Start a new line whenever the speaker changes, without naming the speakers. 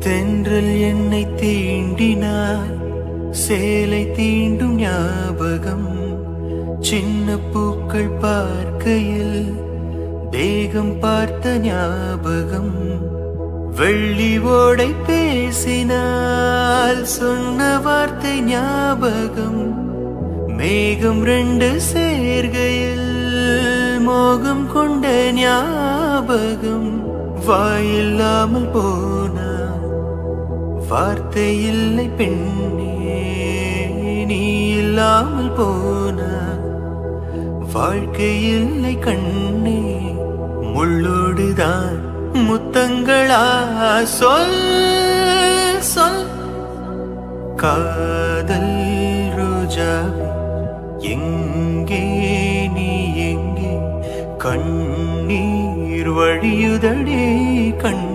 தென்றல் என்னை தீண்டினார் சேலை தீண்டும் ஞாபகம் சின்ன பூக்கள் பார்க்கையில் தேகம் பார்த்த ஞாபகம் வெள்ளி ஓடை பேசினால் சொன்ன வார்த்தை ஞாபகம் மேகம் ரெண்டு சேர்கையில் மோகம் கொண்ட ஞாபகம் வாயில்லாமல் போனார் வார்த்தை இல்லை பெண்ணே நீ இல்லாமல் போனார் வாழ்க்கை இல்லை கண்ணே முள்ளோடுதான் முத்தங்களா சொல் சொல் காதல் ரோஜாவே எங்கே நீ எங்கே கண்ணீர் வழியுதடே கண்